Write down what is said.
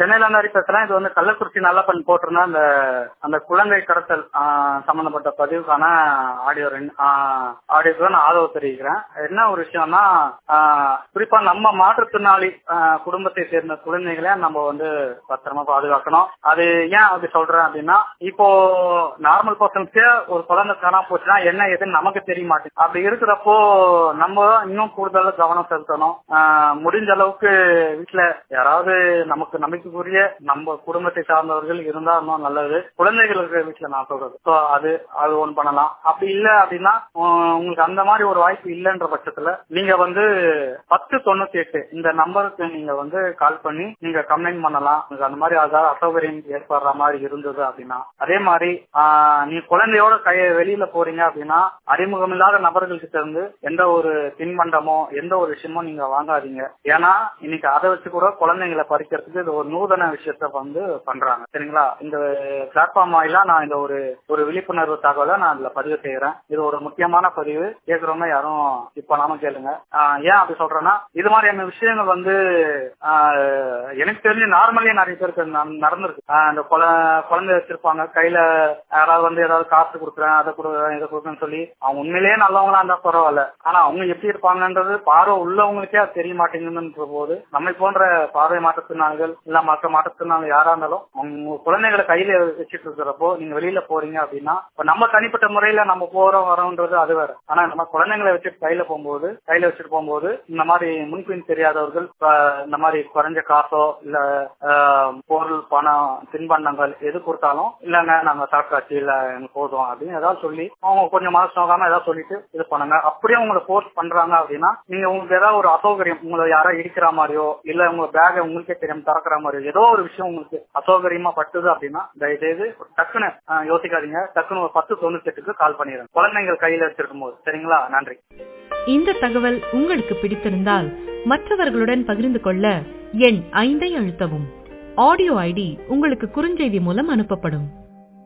சென்னையில இருந்து ஹரி பேசுறேன் இது வந்து கள்ளக்குறிச்சி நல்லா பண்ணி போட்டிருந்தா அந்த அந்த குழந்தை கடத்தல் ஆஹ், சம்பந்தப்பட்ட பதிவுக்கான ஆடியோ ஆடியோக்கு நான் ஆதரவு தெரிவிக்கிறேன் என்ன ஒரு விஷயம்னா ஆஹ், குறிப்பா நம்ம மாற்றுத்திறனாளி ஆஹ், குடும்பத்தை சேர்ந்த குழந்தைகளை நம்ம வந்து பத்திரமா பாதுகாக்கணும் அது ஏன் அப்படி சொல்றேன் அப்படின்னா இப்போ நார்மல் பர்சன்ஸ்க்கு ஒரு குழந்தை காணாம போச்சுன்னா என்ன ஏதுன்னு நமக்கு தெரிய மாட்டேங்குது அப்படி இருக்கிறப்போ நம்ம இன்னும் கூடுதல் கவனம் செலுத்தணும் ஆஹ், முடிஞ்ச அளவுக்கு வீட்டுல யாராவது நமக்கு நம்பிக்கைக்குரிய நம்ம குடும்பத்தை சார்ந்தவர்கள் இருந்தா இன்னும் நல்லது குழந்தைகள் இருக்கிற வீட்டுல நான் சொல்றது ஸோ அது அது ஒன்று பண்ணலாம் அப்படி இல்ல அப்படின்னா உம், உங்களுக்கு அந்த மாதிரி ஒரு வாய்ப்பு இல்லைன்ற பட்சத்துல நீங்க வந்து பத்து தொண்ணூத்தி எட்டு இந்த நம்பருக்கு நீங்க வந்து கால் பண்ணி நீங்க கம்ப்ளைண்ட் பண்ணலாம் உங்களுக்கு அந்த மாதிரி அதாவது அசௌகரியம் ஏற்படுற மாதிரி இருந்தது அப்படின்னா அதே மாதிரி ஆஹ், நீ குழந்தையோட கைய வெளியில போறீங்க அப்படின்னா அறிமுகம் இல்லாத நபர்கள் கிட்ட இருந்து எந்த ஒரு தின்பண்டமோ எந்த ஒரு விஷயமோ நீங்க வாங்காதீங்க ஏன்னா இன்னைக்கு அதை வச்சு கூட குழந்தைங்களை பறிக்கிறதுக்கு இது ஒரு நூதன விஷயத்த வந்து பண்றாங்க சரிங்களா இந்த பிளாட்ஃபார்ம் வாயிலா நான் இந்த ஒரு ஒரு விழிப்புணர்வு தகவலை நான் இதுல பதிவு செய்யறேன் இது ஒரு முக்கியமான பதிவு கேக்குறவங்க யாரும் இப்ப நாம கேளுங்க ஆஹ் ஏன் அப்படி சொல்றேன்னா இது மாதிரியான விஷயங்கள் வந்து ஆஹ் எனக்கு தெரிஞ்சு நார்மலி நிறைய பேருக்கு ந- நடந்திருக்கு ஆஹ் இந்த குழ- குழந்தை வச்சிருப்பாங்க கையில யாராவது வந்து ஏதாவது காசு கொடுக்குறேன் அதை கொடுக்குறேன் இதை கொடுக்குறேன்னு சொல்லி அவங்க உண்மையிலேயே நல்லவங்களா இருந்தா பரவாயில்ல ஆனா அவங்க எப்படி இருப்பாங்கன்றது பார்வை உள்ளவங்களுக்கே அது தெரிய மாட்டேங்குதுன்ற போது நம்மை போன்ற பார்வை மாற்றத்தினாளிகள் இல்ல மற்ற மாற்றத்தினால யாரா இருந்தாலும் அவங்க குழந்தைகளை கையில வச்சுட்டு இருக்கிறப்போ நீங்க வெளியில போறீங்க அப்படின்னா இப்ப நம்ம தனிப்பட்ட முறையில நம்ம போறோம் வரோன்றது அது வேற ஆனா நம்ம குழந்தைங்களை வச்சுட்டு கையில போகும்போது கையில வச்சுட்டு போகும்போது இந்த மாதிரி முன்பின் தெரியாதவர்கள் இப்ப இந்த மாதிரி குறைஞ்ச காசோ இல்ல ஆஹ், பொருள் பணம் தின்பண்டங்கள் எது கொடுத்தாலும் இல்லங்க நாங்க சாப்பிட்டாச்சு இல்ல எனக்கு போதும் அப்படின்னு ஏதாவது சொல்லி அவங்க கொஞ்சம் மனசு நோக்காம ஏதாவது சொல்லிட்டு இது பண்ணுங்க அப்படியே உங்களை ஃபோர்ஸ் பண்றாங்க அப்படின்னா நீங்க உங்களுக்கு ஏதாவது ஒரு அசௌகரியம் உங்களை யாரோ இடிக்கிற மாதிரியோ இல்ல உங்க பேக்கை உங்களுக்கே தெரியாம திறக்கிற மாதிரியோ ஏதோ ஒரு விஷயம் உங்களுக்கு அசௌகரியமா பட்டுது அப்படின்னா தயவுசெய்து டக்குன்னு ஆஹ், யோசிக்காதீங்க டக்குன்னு ஒரு பத்து தொண்ணூத்தி எட்டுக்கு கால் பண்ணிடுங்க குழந்தைங்கள் கையில வச்சிருக்கும் போது சரிங்களா நன்றி இந்த தகவல் உங்களுக்கு பிடித்திருந்தால் மற்றவர்களுடன் பகிர்ந்து கொள்ள எண் ஐந்தை அழுத்தவும் ஆடியோ ஐடி உங்களுக்கு குறுஞ்செய்தி மூலம் அனுப்பப்படும்